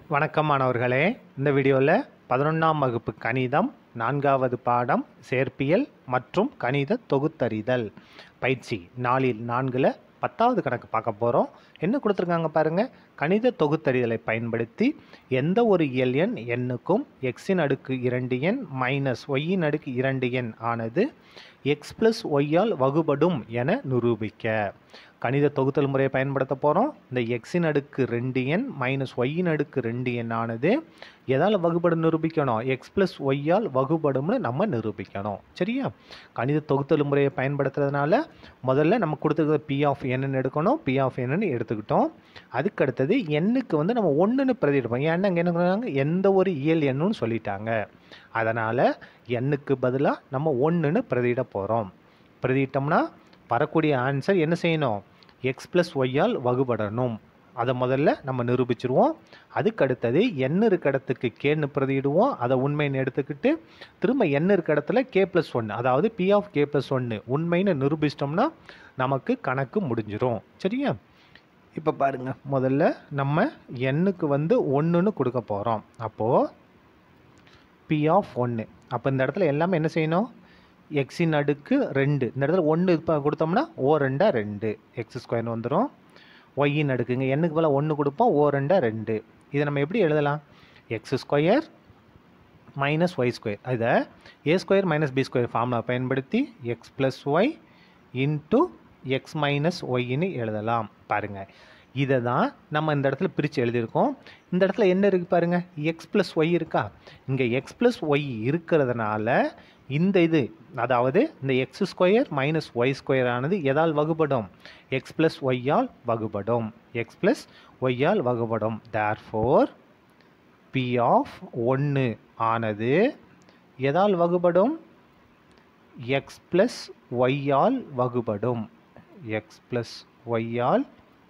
வணக்கம் மாணவர்களே இந்த வீடியோவில் பதினொன்றாம் வகுப்பு கணிதம் நான்காவது பாடம் சேர்ப்பியல் மற்றும் கணித தொகுத்தறிதல் பயிற்சி நாலில் நான்கில் பத்தாவது கணக்கு பார்க்க போகிறோம் என்ன கொடுத்துருக்காங்க பாருங்கள் கணித தொகுத்தறிதலை பயன்படுத்தி எந்த ஒரு இயல் எண் எண்ணுக்கும் எக்ஸின் அடுக்கு இரண்டு எண் மைனஸ் ஒய்யின் அடுக்கு இரண்டு எண் ஆனது எக்ஸ் ப்ளஸ் ஒய்யால் வகுபடும் என நிரூபிக்க கணித தொகுத்தல் முறையை பயன்படுத்த போகிறோம் இந்த எக்ஸின் அடுக்கு ரெண்டு எண் மைனஸ் ஒய்யின் அடுக்கு ரெண்டு எண் ஆனது எதால் வகுபடும் நிரூபிக்கணும் எக்ஸ் ப்ளஸ் ஒய்யால் வகுபடும்னு நம்ம நிரூபிக்கணும் சரியா கணித தொகுத்தல் முறையை பயன்படுத்துறதுனால முதல்ல நம்ம கொடுத்துருக்க பி ஆஃப் என்னன்னு எடுக்கணும் பி ஆஃப் என்னன்னு எடுத்துக்கிட்டோம் அதுக்கு அடுத்தது எண்ணுக்கு வந்து நம்ம ஒன்றுன்னு பிரதிடுப்போம் ஏன்னா அங்கே என்ன சொன்னாங்க எந்த ஒரு இயல் எண்ணுன்னு சொல்லிட்டாங்க அதனால் எண்ணுக்கு பதிலாக நம்ம ஒன்றுன்னு பிரதியிட போகிறோம் பிரதியிட்டோம்னா வரக்கூடிய ஆன்சர் என்ன செய்யணும் எக்ஸ் ப்ளஸ் ஒய்யால் வகுபடணும் அதை முதல்ல நம்ம நிரூபிச்சிருவோம் அதுக்கு அடுத்தது எண் இருக்க இடத்துக்கு கேன்னு பிரதியிடுவோம் அதை உண்மைன்னு எடுத்துக்கிட்டு திரும்ப எண் இருக்க இடத்துல கே ப்ளஸ் ஒன்று அதாவது பி ஆஃப் கே ப்ளஸ் ஒன்று உண்மைன்னு நிரூபிச்சிட்டோம்னா நமக்கு கணக்கு முடிஞ்சிரும் சரியா இப்போ பாருங்க முதல்ல நம்ம எண்ணுக்கு வந்து ஒன்றுன்னு கொடுக்க போகிறோம் அப்போது பி ஆஃப் ஒன்று அப்போ இந்த இடத்துல எல்லாமே என்ன செய்யணும் எக்ஸின் அடுக்கு ரெண்டு இந்த இடத்துல ஒன்று இப்போ கொடுத்தோம்னா ஓ ரெண்டா ரெண்டு எக்ஸ் ஸ்கொயர்னு வந்துடும் ஒய்யின் அடுக்குங்க எண்ணுக்கு போல் ஒன்று கொடுப்போம் ஓ ரெண்டா ரெண்டு இதை நம்ம எப்படி எழுதலாம் X square minus Y square இதை A square minus B square formula பயன்படுத்தி X plus Y into X minus ஒய்ன்னு எழுதலாம் பாருங்கள் இதை தான் நம்ம இந்த இடத்துல பிரித்து எழுதியிருக்கோம் இந்த இடத்துல என்ன இருக்குது பாருங்கள் எக்ஸ் ப்ளஸ் ஒய் இருக்கா இங்கே எக்ஸ் ப்ளஸ் ஒய் இருக்கிறதுனால இந்த இது அதாவது இந்த X square minus Y square ஆனது எதால் வகுபடும் எக்ஸ் ப்ளஸ் ஒய்யால் வகுபடும் எக்ஸ் ப்ளஸ் ஒய்யால் வகுபடும் தேர் ஃபோர் பி ஆஃப் ஒன்று ஆனது எதால் வகுபடும் எக்ஸ் ப்ளஸ் ஒய்யால் வகுபடும் எக்ஸ் ப்ளஸ் ஒய்யால்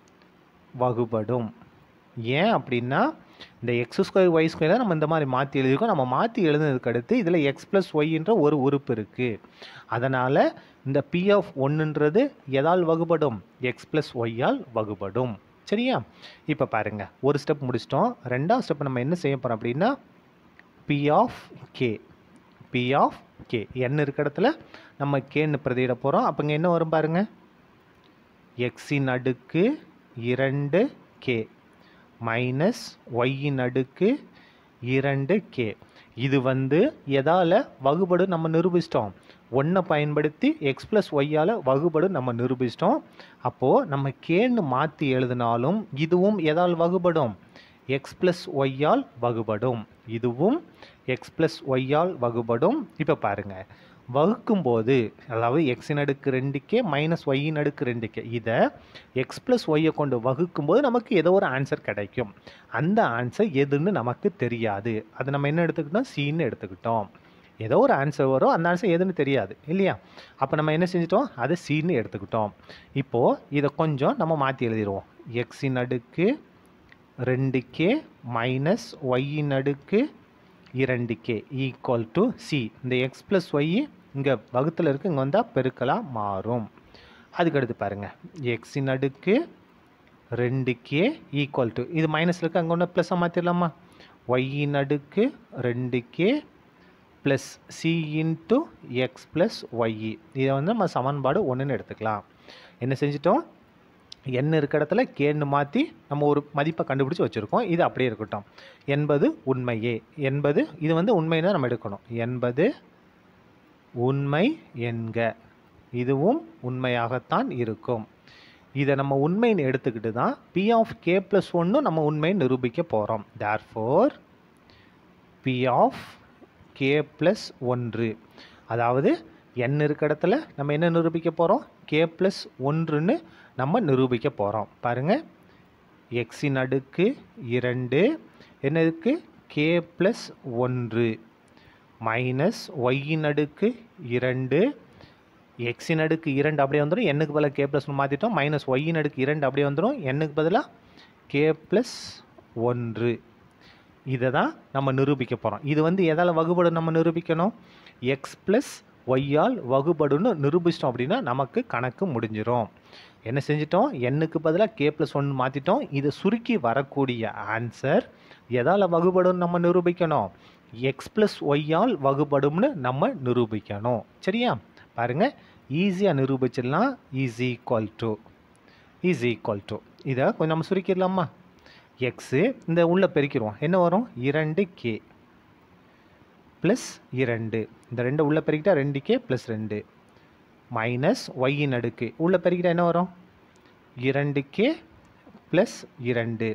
வகுபடும் ஏன் அப்படின்னா இந்த எக்ஸ் ஸ்கொயர் ஒய் ஸ்கொயர் தான் நம்ம இந்த மாதிரி மாற்றி எழுதியிருக்கோம் நம்ம மாற்றி எழுதுனதுக்கு அடுத்து இதில் எக்ஸ் ப்ளஸ் ஒய்ன்ற ஒரு உறுப்பு இருக்குது அதனால் இந்த பி ஆஃப் ஒன்றுன்றது எதால் வகுபடும் எக்ஸ் ப்ளஸ் ஒய்யால் வகுபடும் சரியா இப்போ பாருங்கள் ஒரு ஸ்டெப் முடிச்சிட்டோம் ரெண்டாவது ஸ்டெப் நம்ம என்ன செய்ய போகிறோம் அப்படின்னா P of K P of K என்ன இருக்க இடத்துல நம்ம கேன்னு பிரதியிட போகிறோம் அப்போ இங்கே என்ன வரும் பாருங்கள் எக்ஸின் அடுக்கு இரண்டு கே மைனஸ் ஒய்யின் அடுக்கு இரண்டு கே இது வந்து எதால் வகுபடு நம்ம நிரூபிச்சிட்டோம் ஒன்றை பயன்படுத்தி எக்ஸ் ப்ளஸ் ஒய்யால் வகுபடு நம்ம நிரூபிச்சிட்டோம் அப்போது நம்ம கேன்னு மாற்றி எழுதினாலும் இதுவும் எதால் வகுபடும் எக்ஸ் ப்ளஸ் ஒய்யால் வகுபடும் இதுவும் எக்ஸ் ப்ளஸ் ஒய்யால் வகுபடும் இப்போ பாருங்கள் வகுக்கும்போது அதாவது எக்ஸின் அடுக்கு ரெண்டுக்கே மைனஸ் ஒய்யின் அடுக்கு ரெண்டுக்கே இதை எக்ஸ் ப்ளஸ் ஒய்யை கொண்டு வகுக்கும்போது நமக்கு ஏதோ ஒரு ஆன்சர் கிடைக்கும் அந்த ஆன்சர் எதுன்னு நமக்கு தெரியாது அது நம்ம என்ன எடுத்துக்கிட்டோம் சீன்னு எடுத்துக்கிட்டோம் ஏதோ ஒரு ஆன்சர் வரும் அந்த ஆன்சர் எதுன்னு தெரியாது இல்லையா அப்போ நம்ம என்ன செஞ்சிட்டோம் அதை சீன்னு எடுத்துக்கிட்டோம் இப்போது இதை கொஞ்சம் நம்ம மாற்றி எழுதிடுவோம் எக்ஸின் அடுக்கு ரெண்டு கே மைனஸ் ஒய்யின் அடுக்கு இரண்டு கே ஈக்குவல் டு சி இந்த எக்ஸ் ப்ளஸ் ஒய் இங்கே வகுத்தில் இருக்குது இங்கே வந்தால் பெருக்கலாக மாறும் அதுக்கடுத்து பாருங்கள் எக்ஸின் அடுக்கு ரெண்டு கே ஈக்குவல் டு இது மைனஸில் இருக்குது அங்கே ஒன்று ப்ளஸ்ஸாக மாற்றிடலாமா ஒய்யின் அடுக்கு ரெண்டு K plus C into X plus ஒய்இ இதை வந்து நம்ம சமன்பாடு ஒன்றுன்னு எடுத்துக்கலாம் என்ன செஞ்சிட்டோம் எண் இருக்க இடத்துல கேன்னு மாற்றி நம்ம ஒரு மதிப்பை கண்டுபிடிச்சி வச்சுருக்கோம் இது அப்படியே இருக்கட்டும் எண்பது உண்மையே எண்பது இது வந்து உண்மைன்னு நம்ம எடுக்கணும் எண்பது உண்மை என்க இதுவும் உண்மையாகத்தான் இருக்கும் இதை நம்ம உண்மைன்னு எடுத்துக்கிட்டு தான் பி ஆஃப் கே ப்ளஸ் ஒன்னும் நம்ம உண்மையை நிரூபிக்க போகிறோம் therefore P of K plus ஒன்று அதாவது எண் இருக்க இடத்துல நம்ம என்ன நிரூபிக்க போகிறோம் கே ப்ளஸ் ஒன்றுன்னு நம்ம நிரூபிக்க போகிறோம் பாருங்கள் எக்ஸின் அடுக்கு இரண்டு என்ன இருக்குது கே ப்ளஸ் ஒன்று மைனஸ் ஒய்யின் அடுக்கு இரண்டு எக்ஸின் அடுக்கு இரண்டு அப்படியே வந்துடும் எண்ணுக்கு பதிலாக கே ப்ளஸ் ஒன்று மாற்றிட்டோம் மைனஸ் ஒய்யின் அடுக்கு இரண்டு அப்படியே வந்துடும் எண்ணுக்கு பதிலாக கே ப்ளஸ் ஒன்று இதை தான் நம்ம நிரூபிக்க போகிறோம் இது வந்து எதால் வகுபடும் நம்ம நிரூபிக்கணும் எக்ஸ் ப்ளஸ் ஒய்யால் வகுபடுன்னு நிரூபிச்சிட்டோம் அப்படின்னா நமக்கு கணக்கு முடிஞ்சிடும் என்ன செஞ்சிட்டோம் எண்ணுக்கு பதிலாக கே ப்ளஸ் ஒன் மாற்றிட்டோம் இதை சுருக்கி வரக்கூடிய ஆன்சர் எதால் வகுபடும் நம்ம நிரூபிக்கணும் எக்ஸ் ப்ளஸ் ஒய்யால் வகுபடும்னு நம்ம நிரூபிக்கணும் சரியா பாருங்கள் ஈஸியாக நிரூபிச்சிடலாம் is equal to is equal to இதை கொஞ்சம் நம்ம சுருக்கிடலாமா எக்ஸு இந்த உள்ளே பெருக்கிடுவோம் என்ன வரும் இரண்டு கே ப்ளஸ் இரண்டு இந்த ரெண்டு உள்ளே பெருக்கிட்டா ரெண்டு கே ப்ளஸ் ரெண்டு மைனஸ் ஒய்யின் அடுக்கு உள்ளே பெருக்கிட்டா என்ன வரும் இரண்டு கே ப்ளஸ் இரண்டு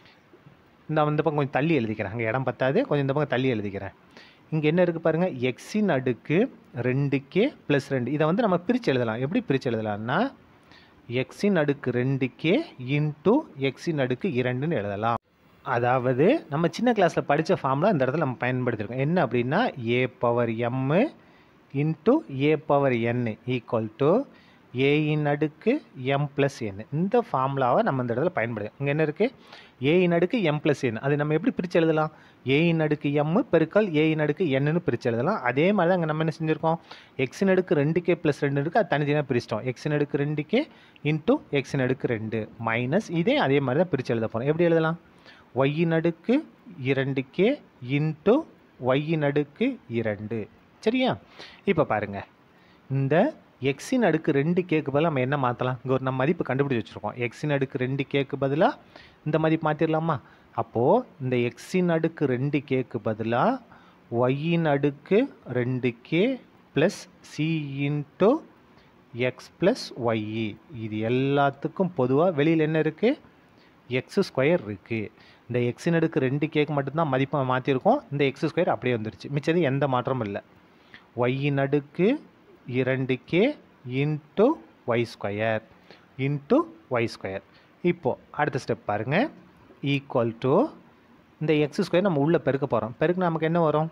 இந்த இந்த பக்கம் கொஞ்சம் தள்ளி எழுதிக்கிறேன் அங்கே இடம் பத்தாது கொஞ்சம் இந்த பக்கம் தள்ளி எழுதிக்கிறேன் இங்கே என்ன இருக்குது பாருங்கள் எக்ஸின் அடுக்கு ரெண்டு கே ப்ளஸ் ரெண்டு இதை வந்து நம்ம பிரித்து எழுதலாம் எப்படி பிரித்து எழுதலாம்னா எக்ஸின் அடுக்கு ரெண்டு கே இன்ட்டு எக்ஸின் அடுக்கு இரண்டுன்னு எழுதலாம் அதாவது நம்ம சின்ன கிளாஸில் படித்த ஃபார்முலா இந்த இடத்துல நம்ம பயன்படுத்திருக்கோம் என்ன அப்படின்னா A power M into A power N equal to ஏயின் அடுக்கு எம் ப்ளஸ் என் இந்த ஃபார்முலாவை நம்ம இந்த இடத்துல பயன்படுத்தும் இங்கே என்ன இருக்குது ஏயின் அடுக்கு எம் ப்ளஸ் என் அது நம்ம எப்படி பிரித்து எழுதலாம் ஏயின் அடுக்கு எம்மு பெருக்கல் ஏயின் அடுக்கு என்னன்னு பிரித்து எழுதலாம் அதே மாதிரி தான் அங்கே நம்ம என்ன செஞ்சுருக்கோம் எக்ஸின் அடுக்கு ரெண்டு கே ப்ளஸ் ரெண்டு இருக்குது அது தனித்தனியாக பிரிச்சிட்டோம் எக்ஸின் அடுக்கு ரெண்டு கே இன்ட்டு எக்ஸின் அடுக்கு ரெண்டு மைனஸ் இதே அதே மாதிரி தான் பிரித்து எழுத போகிறோம் எப்படி எழுதலாம் ஒய்யின் அடுக்கு இரண்டு கே இன்ட்டு ஒய்யின் அடுக்கு இரண்டு சரியா இப்போ பாருங்கள் இந்த எக்ஸின் அடுக்கு ரெண்டு கேக்கு பதிலாக நம்ம என்ன மாற்றலாம் இங்கே ஒரு நம்ம மதிப்பு கண்டுபிடிச்சி வச்சுருக்கோம் எக்ஸின் அடுக்கு ரெண்டு கேக்கு பதிலாக இந்த மதிப்பு மாற்றிடலாமா அப்போது இந்த எக்ஸின் அடுக்கு ரெண்டு கேக்கு பதிலாக ஒய்யின் அடுக்கு ரெண்டு K plus C into X plus ஒய்இ இது எல்லாத்துக்கும் பொதுவாக வெளியில் என்ன இருக்குது எக்ஸ் ஸ்கொயர் இருக்குது இந்த எக்ஸின் அடுக்கு ரெண்டு கேக்கு மட்டும்தான் மதிப்பை மாற்றிருக்கோம் இந்த எக்ஸ் ஸ்கொயர் அப்படியே வந்துருச்சு மிச்சது எந்த மாற்றமும் இல்லை ஒய்யின் அடுக்கு இரண்டு K into Y square into Y square இப்போது அடுத்த ஸ்டெப் பாருங்கள் ஈக்குவல் டு இந்த எக்ஸ் ஸ்கொயர் நம்ம உள்ளே பெருக்க போகிறோம் பெருக்கு நமக்கு என்ன வரும்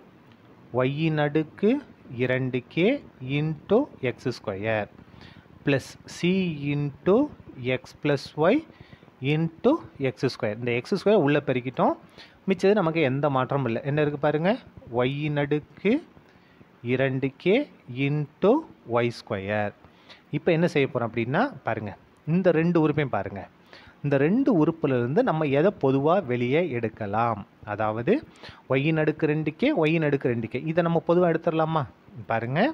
ஒய்யின் அடுக்கு இரண்டு K into X square plus C into X plus Y into X square இந்த எக்ஸ் ஸ்கொயர் உள்ளே பெருக்கிட்டோம் மிச்சது நமக்கு எந்த மாற்றமும் இல்லை என்ன இருக்குது பாருங்கள் ஒய்யின் அடுக்கு இரண்டு கே இன்ட்டு ஒய் ஸ்கொயர் இப்போ என்ன செய்ய போகிறோம் அப்படின்னா பாருங்கள் இந்த ரெண்டு உறுப்பையும் பாருங்கள் இந்த ரெண்டு உறுப்புலேருந்து நம்ம எதை பொதுவாக வெளியே எடுக்கலாம் அதாவது ஒய்யின் அடுக்கு ரெண்டு கே ஒய்யின் அடுக்கு ரெண்டு கே இதை நம்ம பொதுவாக எடுத்துடலாமா பாருங்கள்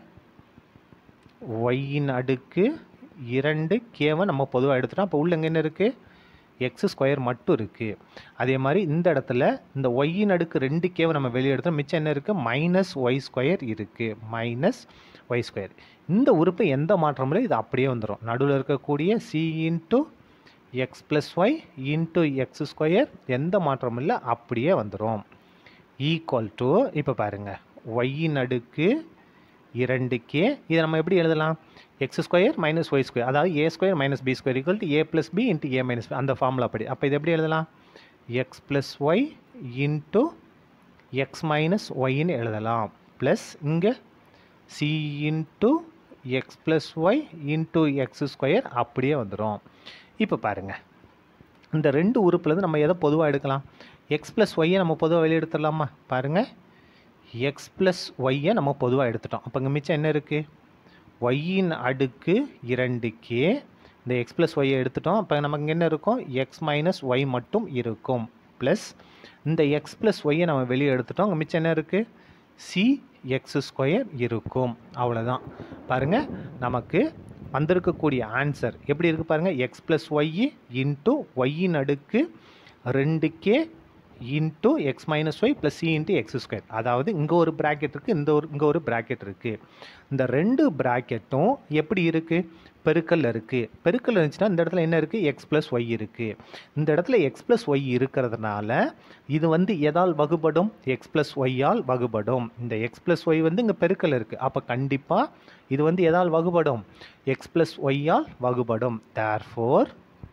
ஒய்யின் அடுக்கு இரண்டு கேவை நம்ம பொதுவாக எடுத்துட்டோம் அப்போ உள்ள என்ன இருக்குது எக்ஸ் ஸ்கொயர் மட்டும் இருக்குது அதே மாதிரி இந்த இடத்துல இந்த ஒய்யின் அடுக்கு ரெண்டு கேவை நம்ம வெளியே எடுத்தோம் மிச்சம் என்ன இருக்குது மைனஸ் ஒய் ஸ்கொயர் இருக்குது மைனஸ் ஒய் ஸ்கொயர் இந்த உறுப்பு எந்த மாற்றமும் இல்லை இது அப்படியே வந்துடும் நடுவில் இருக்கக்கூடிய C into X plus Y into X square எந்த மாற்றமும் இல்லை அப்படியே வந்துடும் ஈக்குவல் டு இப்போ பாருங்கள் ஒய்யின் அடுக்கு இரண்டு கே இதை நம்ம எப்படி எழுதலாம் X square minus Y square அதாவது A square minus B square equal to A plus B into A minus B அந்த ஃபார்முலா அப்படி அப்போ இது எப்படி எழுதலாம் X plus Y into X minus ஒய்ன்னு எழுதலாம் ப்ளஸ் இங்கே C into X plus Y into X square அப்படியே வந்துடும் இப்போ பாருங்கள் இந்த ரெண்டு உறுப்புலேருந்து நம்ம எதை பொதுவாக எடுக்கலாம் எக்ஸ் ப்ளஸ் ஒய்யை நம்ம பொதுவாக வெளியே எடுத்துடலாமா பாருங்கள் எக்ஸ் ப்ளஸ் ஒய்யை நம்ம பொதுவாக எடுத்துட்டோம் அப்போ இங்கே மிச்சம் என்ன இருக்குது ஒய்யின் அடுக்கு இரண்டு கே இந்த எக்ஸ் ப்ளஸ் ஒய்யை எடுத்துட்டோம் அப்போ நமக்கு இங்கே என்ன இருக்கும் எக்ஸ் மைனஸ் ஒய் மட்டும் இருக்கும் ப்ளஸ் இந்த எக்ஸ் ப்ளஸ் ஒய்யை நம்ம வெளியே எடுத்துட்டோம் அங்கே மிச்சம் என்ன இருக்குது சி எக்ஸ் ஸ்கொயர் இருக்கும் அவ்வளோதான் பாருங்கள் நமக்கு வந்திருக்கக்கூடிய ஆன்சர் எப்படி இருக்குது பாருங்கள் எக்ஸ் ப்ளஸ் ஒய் இன்ட்டு ஒய்யின் அடுக்கு ரெண்டு k into X minus y plus C into X square அதாவது இங்கே ஒரு ப்ராக்கெட் இருக்குது இந்த ஒரு இங்கே ஒரு ப்ராக்கெட் இருக்குது இந்த ரெண்டு ப்ராக்கெட்டும் எப்படி இருக்குது பெருக்கல்ல இருக்குது பெருக்கல் இருந்துச்சுன்னா இந்த இடத்துல என்ன இருக்குது எக்ஸ் ப்ளஸ் ஒய் இருக்குது இந்த இடத்துல எக்ஸ் ப்ளஸ் ஒய் இருக்கிறதுனால இது வந்து எதால் வகுபடும் எக்ஸ் ப்ளஸ் ஒய்யால் வகுபடும் இந்த எக்ஸ் ப்ளஸ் ஒய் வந்து இங்கே பெருக்கல் இருக்குது அப்போ கண்டிப்பாக இது வந்து எதால் வகுபடும் எக்ஸ் ப்ளஸ் ஒய்யால் வகுபடும் therefore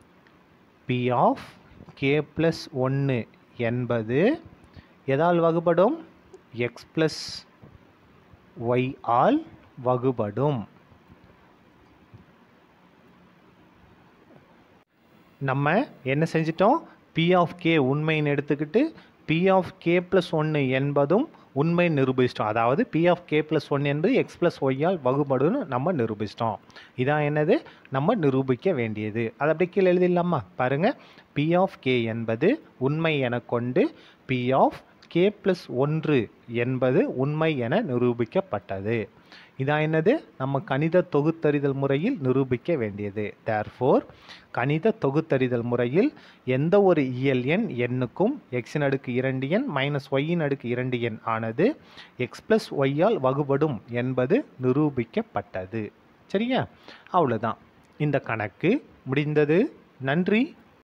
P of K plus ஒன்று என்பது எதால் வகுபடும் எக்ஸ் ப்ளஸ் ஒய் ஆல் வகுபடும் நம்ம என்ன செஞ்சிட்டோம் பி ஆஃப் கே உண்மைன்னு எடுத்துக்கிட்டு பி ஆஃப் கே ப்ளஸ் ஒன்று என்பதும் உண்மை நிரூபிச்சிட்டோம் அதாவது P of K plus one என்பது எக்ஸ் ப்ளஸ் ஒய்யால் வகுபடுன்னு நம்ம நிரூபிச்சிட்டோம் இதான் என்னது நம்ம நிரூபிக்க வேண்டியது அது அப்படியே கீழே எழுதிடலாமா பாருங்கள் பி ஆஃப் கே என்பது உண்மை என கொண்டு பி ஆஃப் கே ப்ளஸ் ஒன்று என்பது உண்மை என நிரூபிக்கப்பட்டது இதான் என்னது நம்ம கணித தொகுத்தறிதல் முறையில் நிரூபிக்க வேண்டியது தேர்ஃபோர் கணித தொகுத்தறிதல் முறையில் எந்த ஒரு இயல் எண் எண்ணுக்கும் எக்ஸின் அடுக்கு இரண்டு எண் மைனஸ் ஒய்யின் அடுக்கு இரண்டு எண் ஆனது எக்ஸ் ப்ளஸ் ஒய்யால் வகுபடும் என்பது நிரூபிக்கப்பட்டது சரியா அவ்வளோதான் இந்த கணக்கு முடிந்தது நன்றி